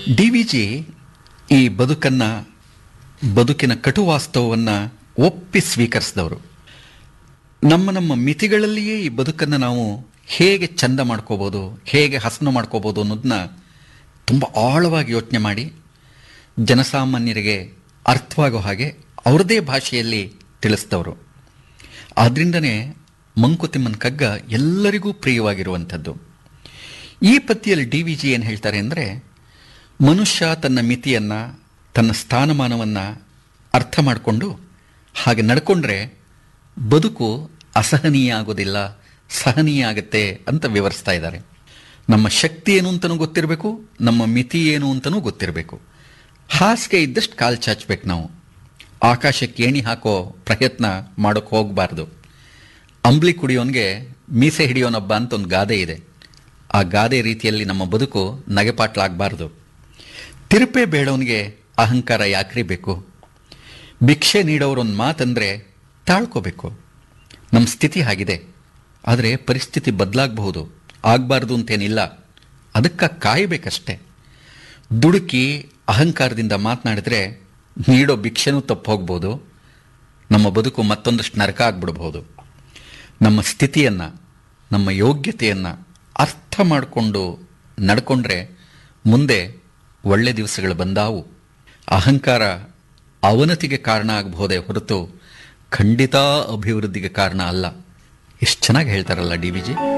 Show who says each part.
Speaker 1: D V G ಈ ಬದುಕನ್ನು ಬದುಕಿನ ಕಟುವಾಸ್ತವವನ್ನು ಒಪ್ಪಿ ಸ್ವೀಕರಿಸಿದವರು ನಮ್ಮ ನಮ್ಮ ಮಿತಿಗಳಲ್ಲಿಯೇ ಈ ಬದುಕನ್ನು ನಾವು ಹೇಗೆ ಚಂದ ಮಾಡ್ಕೋಬೋದು ಹೇಗೆ ಹಸನು ಮಾಡ್ಕೋಬೋದು ಅನ್ನೋದನ್ನ ತುಂಬ ಆಳವಾಗಿ ಯೋಚನೆ ಮಾಡಿ ಜನಸಾಮಾನ್ಯರಿಗೆ ಅರ್ಥವಾಗೋ ಹಾಗೆ ಅವ್ರದ್ದೇ ಭಾಷೆಯಲ್ಲಿ ತಿಳಿಸಿದವರು ಆದ್ರಿಂದನೇ ಮಂಕುತಿಮ್ಮನ ಕಗ್ಗ ಎಲ್ಲರಿಗೂ ಪ್ರಿಯವಾಗಿರುವಂಥದ್ದು ಈ ಪದ್ಯದಲ್ಲಿ ಡಿ ವಿ ಜಿ ಏನು ಹೇಳ್ತಾರೆ ಅಂದರೆ ಮನುಷ್ಯ ತನ್ನ ಮಿತಿಯನ್ನು ತನ್ನ ಸ್ಥಾನಮಾನವನ್ನು ಅರ್ಥ ಮಾಡಿಕೊಂಡು ಹಾಗೆ ನಡ್ಕೊಂಡ್ರೆ ಬದುಕು ಅಸಹನೀಯ ಆಗೋದಿಲ್ಲ ಸಹನೀಯ ಆಗುತ್ತೆ ಅಂತ ವಿವರಿಸ್ತಾ ಇದ್ದಾರೆ ನಮ್ಮ ಶಕ್ತಿ ಏನು ಅಂತಲೂ ಗೊತ್ತಿರಬೇಕು ನಮ್ಮ ಮಿತಿ ಏನು ಅಂತಲೂ ಗೊತ್ತಿರಬೇಕು ಹಾಸಿಗೆ ಇದ್ದಷ್ಟು ಕಾಲು ಚಾಚ್ಬೇಕು ನಾವು ಆಕಾಶಕ್ಕೆ ಏಣಿ ಹಾಕೋ ಪ್ರಯತ್ನ ಮಾಡೋಕ್ಕೆ ಹೋಗಬಾರ್ದು ಅಂಬ್ಲಿ ಕುಡಿಯೋನ್ಗೆ ಮೀಸೆ ಹಿಡಿಯೋನೊಬ್ಬ ಅಂತ ಒಂದು ಗಾದೆ ಇದೆ ಆ ಗಾದೆ ರೀತಿಯಲ್ಲಿ ನಮ್ಮ ಬದುಕು ನಗೆಪಾಟ್ಲಾಗಬಾರ್ದು ತಿರುಪೆ ಬೇಡವನಿಗೆ ಅಹಂಕಾರ ಯಾಕ್ರಿ ಬೇಕು ಭಿಕ್ಷೆ ನೀಡೋರೊಂದು ಮಾತಂದರೆ ತಾಳ್ಕೋಬೇಕು ನಮ್ಮ ಸ್ಥಿತಿ ಆಗಿದೆ ಆದರೆ ಪರಿಸ್ಥಿತಿ ಬದಲಾಗಬಹುದು ಆಗಬಾರ್ದು ಅಂತೇನಿಲ್ಲ ಅದಕ್ಕೆ ಕಾಯಬೇಕಷ್ಟೆ ದುಡುಕಿ ಅಹಂಕಾರದಿಂದ ಮಾತನಾಡಿದ್ರೆ ನೀಡೋ ಭಿಕ್ಷೆನೂ ತಪ್ಪು ಹೋಗ್ಬೋದು ನಮ್ಮ ಬದುಕು ಮತ್ತೊಂದಷ್ಟು ನರಕ ಆಗ್ಬಿಡ್ಬೋದು ನಮ್ಮ ಸ್ಥಿತಿಯನ್ನು ನಮ್ಮ ಯೋಗ್ಯತೆಯನ್ನು ಅರ್ಥ ಮಾಡಿಕೊಂಡು ನಡ್ಕೊಂಡ್ರೆ ಮುಂದೆ ಒಳ್ಳೆ ದಿವಸಗಳು ಬಂದಾವು ಅಹಂಕಾರ ಅವನತಿಗೆ ಕಾರಣ ಆಗಬಹುದೇ ಹೊರತು ಖಂಡಿತ ಅಭಿವೃದ್ಧಿಗೆ ಕಾರಣ ಅಲ್ಲ ಎಷ್ಟು ಚೆನ್ನಾಗಿ ಹೇಳ್ತಾರಲ್ಲ ಡಿ ವಿ ಜಿ